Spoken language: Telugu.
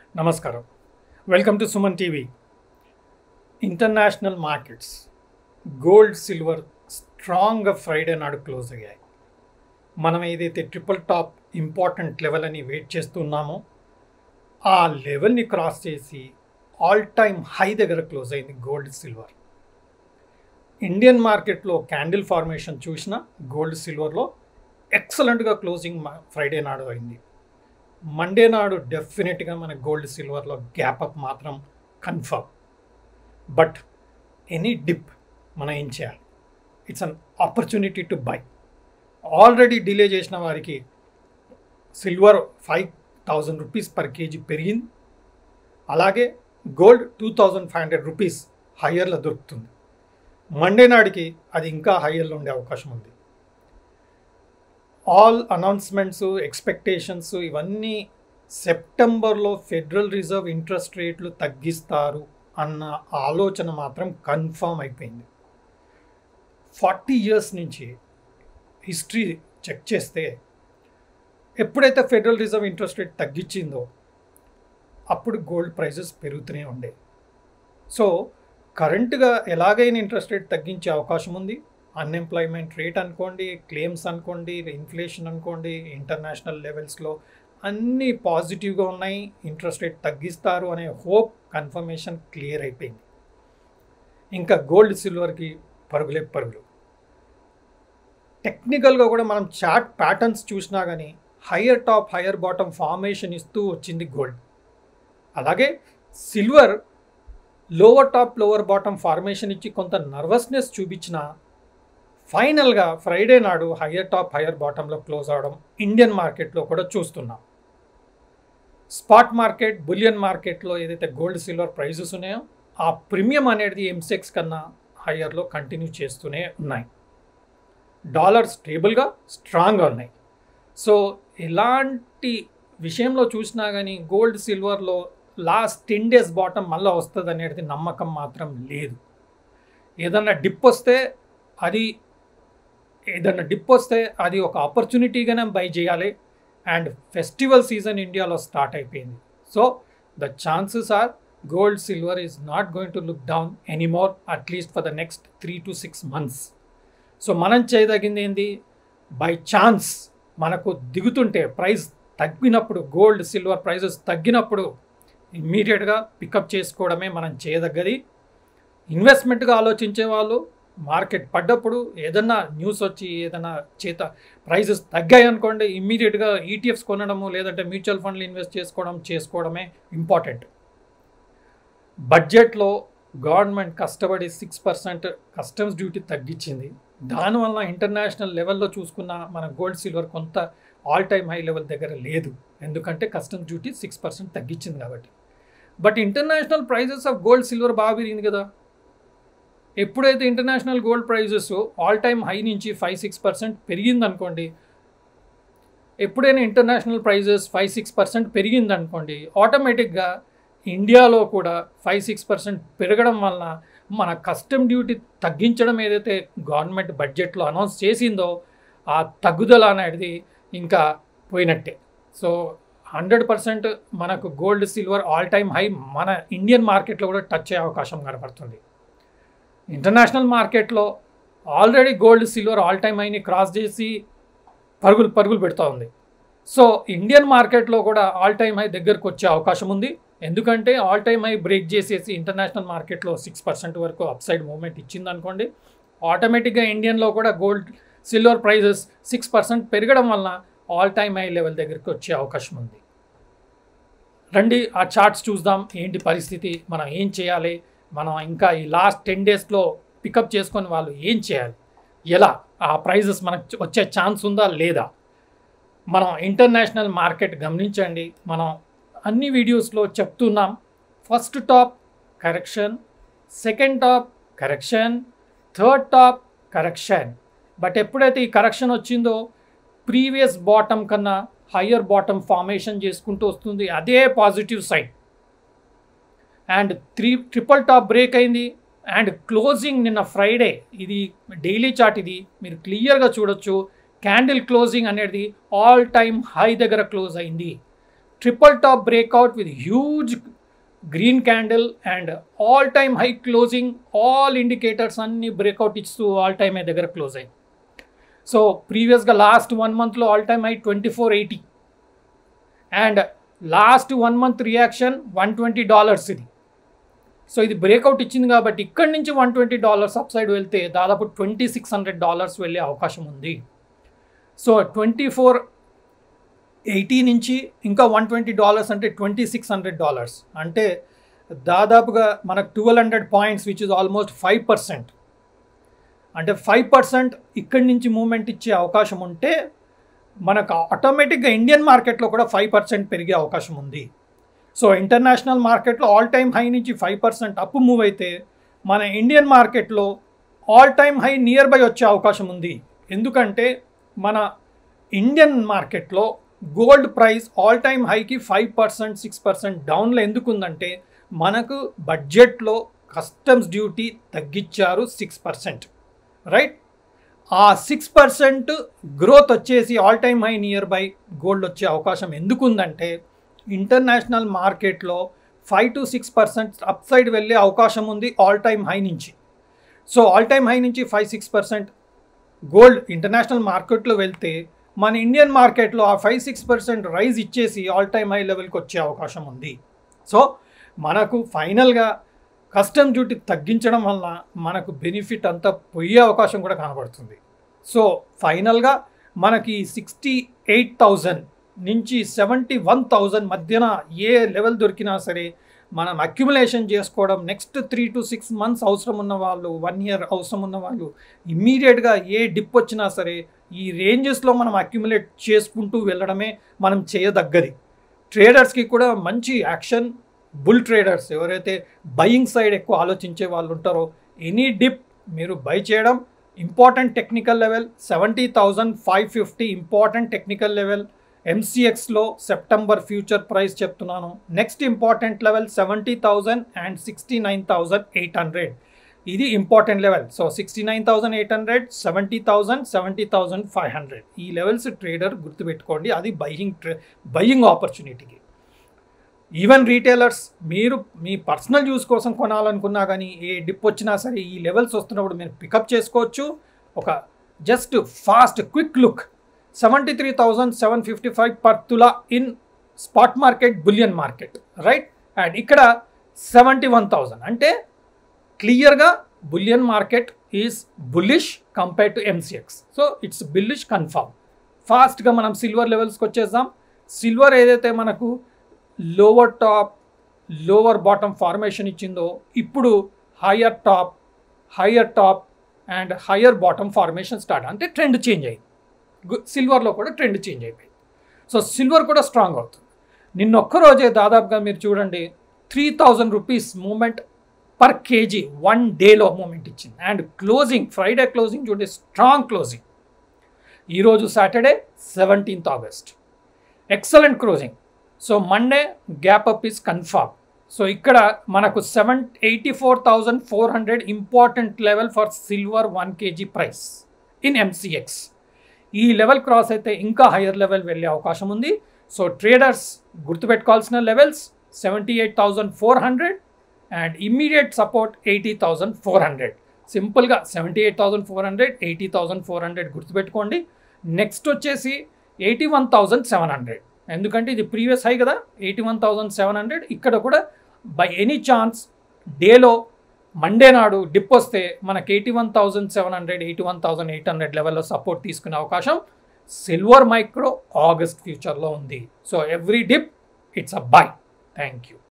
నమస్కారం welcome to Suman TV international markets gold silver స్ట్రాంగ్గా ఫ్రైడే నాడు క్లోజ్ అయ్యాయి మనం ఏదైతే ట్రిపుల్ టాప్ ఇంపార్టెంట్ లెవెల్ అని వెయిట్ చేస్తున్నామో ఆ లెవెల్ని క్రాస్ చేసి ఆల్ టైమ్ హై దగ్గర క్లోజ్ అయింది గోల్డ్ సిల్వర్ ఇండియన్ మార్కెట్లో క్యాండిల్ ఫార్మేషన్ చూసిన గోల్డ్ సిల్వర్లో ఎక్సలెంట్గా క్లోజింగ్ ఫ్రైడే నాడు అయింది మండే నాడు డెఫినెట్గా మన గోల్డ్ సిల్వర్లో గ్యాప్ అప్ మాత్రం కన్ఫర్మ్ బట్ ఎనీ డిప్ మనం ఏం చేయాలి it's an opportunity to buy already delay చేసిన వారికి silver five thousand rupees per kg పెరిగింది అలాగే gold two thousand five hundred rupees హయ్యర్లో దొరుకుతుంది మండే నాడికి అది ఇంకా హయ్యర్లో ఉండే అవకాశం ఉంది ఆల్ అనౌన్స్మెంట్స్ ఎక్స్పెక్టేషన్స్ ఇవన్నీ సెప్టెంబర్లో ఫెడరల్ రిజర్వ్ ఇంట్రెస్ట్ రేట్లు తగ్గిస్తారు అన్న ఆలోచన మాత్రం కన్ఫర్మ్ అయిపోయింది ఫార్టీ ఇయర్స్ నుంచి హిస్టరీ చెక్ చేస్తే ఎప్పుడైతే ఫెడరల్ రిజర్వ్ ఇంట్రెస్ట్ రేట్ తగ్గించిందో అప్పుడు గోల్డ్ ప్రైజెస్ పెరుగుతూనే ఉండే సో కరెంట్గా ఎలాగైనా ఇంట్రెస్ట్ రేట్ తగ్గించే అవకాశం ఉంది అన్ఎంప్లాయ్మెంట్ రేట్ అనుకోండి క్లెయిమ్స్ అనుకోండి ఇన్ఫ్లేషన్ అనుకోండి ఇంటర్నేషనల్ లెవెల్స్లో అన్నీ పాజిటివ్గా ఉన్నాయి ఇంట్రెస్ట్ రేట్ తగ్గిస్తారు అనే హోప్ కన్ఫర్మేషన్ క్లియర్ అయిపోయింది ఇంకా గోల్డ్ సిల్వర్కి పరుగులే పరుగులు టెక్నికల్గా కూడా మనం చార్ట్ ప్యాటర్న్స్ చూసినా కానీ higher top higher bottom formation ఇస్తూ వచ్చింది గోల్డ్ అలాగే silver lower top lower bottom formation ఇచ్చి కొంత నర్వస్నెస్ చూపించిన ఫైనల్గా ఫ్రైడే నాడు హయ్యర్ టాప్ హయ్యర్ బాటంలో క్లోజ్ అవడం ఇండియన్ మార్కెట్లో కూడా చూస్తున్నాం స్పాట్ మార్కెట్ బులియన్ మార్కెట్లో ఏదైతే గోల్డ్ సిల్వర్ ప్రైజెస్ ఉన్నాయో ఆ ప్రీమియం అనేది ఎంసెక్స్ కన్నా హయ్యర్లో కంటిన్యూ చేస్తూనే ఉన్నాయి డాలర్ స్టేబుల్గా స్ట్రాంగ్గా ఉన్నాయి సో ఇలాంటి విషయంలో చూసినా కానీ గోల్డ్ సిల్వర్లో లాస్ట్ టెన్ డేస్ బాటమ్ మళ్ళీ వస్తుంది అనేది నమ్మకం మాత్రం లేదు ఏదన్నా డిప్ వస్తే అది ఏదన్నా డిప్ వస్తే అది ఒక ఆపర్చునిటీగానే బై చేయాలి అండ్ ఫెస్టివల్ సీజన్ ఇండియాలో స్టార్ట్ అయిపోయింది so the chances are gold silver is not going to look down anymore at least for the next three to six months so మనం చేయదగింది ఏంది బై ఛాన్స్ మనకు దిగుతుంటే ప్రైస్ తగ్గినప్పుడు గోల్డ్ సిల్వర్ ప్రైజెస్ తగ్గినప్పుడు ఇమ్మీడియట్గా పికప్ చేసుకోవడమే మనం చేయదగ్గది ఇన్వెస్ట్మెంట్గా ఆలోచించే వాళ్ళు మార్కెట్ పడ్డప్పుడు ఏదన్నా న్యూస్ వచ్చి ఏదైనా చేత ప్రైజెస్ తగ్గాయి అనుకోండి ఇమ్మీడియట్గా ఈటీఎఫ్స్ కొనడము లేదంటే మ్యూచువల్ ఫండ్లు ఇన్వెస్ట్ చేసుకోవడం చేసుకోవడమే ఇంపార్టెంట్ బడ్జెట్లో గవర్నమెంట్ కష్టపడి సిక్స్ పర్సెంట్ కస్టమ్స్ డ్యూటీ తగ్గించింది దానివల్ల ఇంటర్నేషనల్ లెవెల్లో చూసుకున్న మన గోల్డ్ సిల్వర్ కొంత ఆల్ టైమ్ హై లెవెల్ దగ్గర లేదు ఎందుకంటే కస్టమ్స్ డ్యూటీ సిక్స్ పర్సెంట్ తగ్గించింది కాబట్టి but international prices of gold silver బాగా పెరిగింది కదా ఎప్పుడైతే international gold prices all time high నుంచి ఫైవ్ సిక్స్ పర్సెంట్ పెరిగింది అనుకోండి ఎప్పుడైనా international prices five six percent పెరిగింది అనుకోండి ఆటోమేటిక్గా ఇండియాలో కూడా ఫైవ్ సిక్స్ పర్సెంట్ పెరగడం వలన మన కస్టమ్ డ్యూటీ తగ్గించడం ఏదైతే గవర్నమెంట్ బడ్జెట్లో అనౌన్స్ చేసిందో ఆ తగ్గుదల అనేది ఇంకా పోయినట్టే సో హండ్రెడ్ పర్సెంట్ మనకు gold silver all time high మన ఇండియన్ మార్కెట్లో కూడా టచ్ అయ్యే అవకాశం కనపడుతుంది ఇంటర్నేషనల్ మార్కెట్లో already gold silver all time హైని క్రాస్ చేసి పరుగులు పరుగులు పెడుతూ ఉంది సో ఇండియన్ మార్కెట్లో కూడా ఆల్ టైమ్ హై దగ్గరకు వచ్చే అవకాశం ఉంది ఎందుకంటే ఆల్ టైమ్ హై బ్రేక్ చేసేసి ఇంటర్నేషనల్ మార్కెట్లో సిక్స్ పర్సెంట్ వరకు అప్సైడ్ మూవ్మెంట్ ఇచ్చింది అనుకోండి ఆటోమేటిక్గా ఇండియన్లో కూడా gold silver prices six percent పెరగడం వలన ఆల్ టైమ్ హై లెవెల్ దగ్గరికి వచ్చే అవకాశం ఉంది రండి ఆ చార్ట్స్ చూద్దాం ఏంటి పరిస్థితి మనం ఏం చేయాలి మనం ఇంకా ఈ లాస్ట్ టెన్ డేస్లో పికప్ చేసుకొని వాళ్ళు ఏం చేయాలి ఎలా ఆ ప్రైజెస్ మనకు వచ్చే ఛాన్స్ ఉందా లేదా మనం ఇంటర్నేషనల్ మార్కెట్ గమనించండి మనం అన్ని వీడియోస్లో చెప్తున్నాం first top correction second top correction third top correction but ఎప్పుడైతే ఈ కరెక్షన్ వచ్చిందో ప్రీవియస్ బాటమ్ కన్నా హయ్యర్ బాటమ్ ఫార్మేషన్ చేసుకుంటూ వస్తుంది అదే positive side and three triple top break అయింది అండ్ క్లోజింగ్ నిన్న ఫ్రైడే ఇది డైలీ చార్ట్ ఇది మీరు క్లియర్గా చూడొచ్చు క్యాండిల్ క్లోజింగ్ అనేది ఆల్ టైమ్ హై దగ్గర క్లోజ్ అయింది triple top breakout with huge green candle and all time high closing all indicators అన్ని బ్రేక్అవుట్ ఇస్తూ ఆల్ టైమ్ హై దగ్గర క్లోజ్ అయింది సో ప్రీవియస్గా లాస్ట్ వన్ మంత్లో all time high twenty four eighty and last one month reaction one twenty dollars ఇది సో ఇది బ్రేక్అవుట్ ఇచ్చింది కాబట్టి ఇక్కడి నుంచి one twenty dollars upside వెళ్తే దాదాపు ట్వంటీ సిక్స్ హండ్రెడ్ డాలర్స్ వెళ్ళే అవకాశం ఉంది సో ట్వంటీ ఫోర్ ఎయిటీ నుంచి ఇంకా వన్ ట్వంటీ డాలర్స్ అంటే ట్వంటీ సిక్స్ హండ్రెడ్ డాలర్స్ అంటే దాదాపుగా మనకు twelve hundred points which is almost five percent అంటే ఫైవ్ పర్సెంట్ ఇక్కడి నుంచి మూమెంట్ ఇచ్చే అవకాశం ఉంటే మనకు ఆటోమేటిక్గా ఇండియన్ మార్కెట్లో కూడా ఫైవ్ పర్సెంట్ పెరిగే అవకాశం ఉంది సో ఇంటర్నేషనల్ మార్కెట్లో ఆల్ టైమ్ హై నుంచి ఫైవ్ పర్సెంట్ అప్ మూవ్ అయితే మన ఇండియన్ మార్కెట్లో all time high nearby వచ్చే అవకాశం ఉంది ఎందుకంటే మన ఇండియన్ మార్కెట్లో గోల్డ్ ప్రైస్ ఆల్ టైమ్ హైకి ఫైవ్ పర్సెంట్ సిక్స్ పర్సెంట్ డౌన్లో ఎందుకు ఉందంటే మనకు బడ్జెట్లో కస్టమ్స్ డ్యూటీ తగ్గించారు సిక్స్ పర్సెంట్ రైట్ ఆ సిక్స్ పర్సెంట్ గ్రోత్ వచ్చేసి all time high nearby gold వచ్చే అవకాశం ఎందుకు ఉందంటే ఇంటర్నేషనల్ మార్కెట్లో five to six percent upside వెళ్ళే అవకాశం ఉంది ఆల్ టైమ్ హై నుంచి సో ఆల్ టైమ్ హై నుంచి five six percent gold international మార్కెట్లో వెళ్తే మన ఇండియన్ మార్కెట్లో ఆ ఫైవ్ సిక్స్ పర్సెంట్ రైజ్ ఇచ్చేసి ఆల్ టైమ్ హై లెవెల్కి వచ్చే అవకాశం ఉంది సో మనకు ఫైనల్గా కస్టమ్ డ్యూటీ తగ్గించడం వల్ల మనకు బెనిఫిట్ అంతా పోయే అవకాశం కూడా కనబడుతుంది సో ఫైనల్గా మనకి సిక్స్టీ ఎయిట్ థౌజండ్ నుంచి సెవెంటీ వన్ థౌజండ్ మధ్యన ఏ లెవెల్ దొరికినా సరే మనం అక్యుములేషన్ చేసుకోవడం next three to six months అవసరం ఉన్న వాళ్ళు వన్ ఇయర్ అవసరం ఉన్న వాళ్ళు ఇమ్మీడియట్గా ఏ డిప్ వచ్చినా సరే ఈ రేంజెస్లో మనం అక్యుములేట్ చేసుకుంటూ వెళ్ళడమే మనం చేయదగ్గది ట్రేడర్స్కి కూడా మంచి యాక్షన్ బుల్ ట్రేడర్స్ ఎవరైతే బయింగ్ సైడ్ ఎక్కువ ఆలోచించే వాళ్ళు ఉంటారో ఎనీ డిప్ మీరు బై చేయడం important technical level seventy thousand five fifty important technical level ఎంసీఎక్స్లో సెప్టెంబర్ ఫ్యూచర్ ప్రైస్ చెప్తున్నాను next important level seventy thousand and sixty nine thousand eight hundred ఇది important level so sixty nine thousand eight hundred seventy thousand seventy thousand five hundred ఈ లెవెల్స్ ట్రేడర్ గుర్తుపెట్టుకోండి అది బయింగ్ ట్రే బయింగ్ ఆపర్చునిటీకి ఈవెన్ రీటైలర్స్ మీరు మీ పర్సనల్ యూస్ కోసం కొనాలనుకున్నా కానీ ఏ డిప్ వచ్చినా సరే ఈ లెవెల్స్ వస్తున్నప్పుడు మీరు పికప్ చేసుకోవచ్చు ఒక just fast quick look seventy three thousand seven fifty five per tola in spot market bullion market right and ఇక్కడ సెవెంటీ వన్ థౌజండ్ అంటే క్లియర్గా bullion market is bullish compare to MCX so it's bullish confirm ఫాస్ట్గా మనం సిల్వర్ లెవెల్స్కి వచ్చేద్దాం సిల్వర్ ఏదైతే మనకు lower top lower bottom formation ఇచ్చిందో ఇప్పుడు higher top higher top and higher bottom formation start అంటే ట్రెండ్ చేంజ్ అయింది సిల్వర్లో కూడా ట్రెండ్ చేంజ్ అయిపోయింది సో సిల్వర్ కూడా స్ట్రాంగ్ అవుతుంది నిన్న ఒక్కరోజే దాదాపుగా మీరు చూడండి three thousand rupees movement per KG one డేలో మూమెంట్ ఇచ్చింది అండ్ క్లోజింగ్ ఫ్రైడే క్లోజింగ్ చూడండి స్ట్రాంగ్ క్లోజింగ్ ఈరోజు Saturday seventeenth August excellent closing so Monday gap up is confirm so ఇక్కడ మనకు seven eighty four thousand four hundred important level for silver one KG price in MCX ఈ లెవెల్ క్రాస్ అయితే ఇంకా హయ్యర్ లెవెల్ వెళ్ళే అవకాశం ఉంది సో ట్రేడర్స్ గుర్తుపెట్టుకోవాల్సిన levels seventy eight thousand four hundred and immediate support eighty thousand four hundred సింపుల్గా seventy eight thousand four hundred eighty thousand four hundred గుర్తుపెట్టుకోండి నెక్స్ట్ వచ్చేసి eighty one thousand seven hundred ఎందుకంటే ఇది ప్రీవియస్ హై కదా eighty one thousand seven hundred ఇక్కడ కూడా బై ఎనీ ఛాన్స్ డేలో మండే నాడు డిప్ వస్తే మనకి eighty one thousand seven hundred eighty one thousand eight hundred లెవెల్లో సపోర్ట్ తీసుకునే అవకాశం సిల్వర్ మైక్రో ఆగస్ట్ ఫ్యూచర్లో ఉంది so every dip it's a buy thank you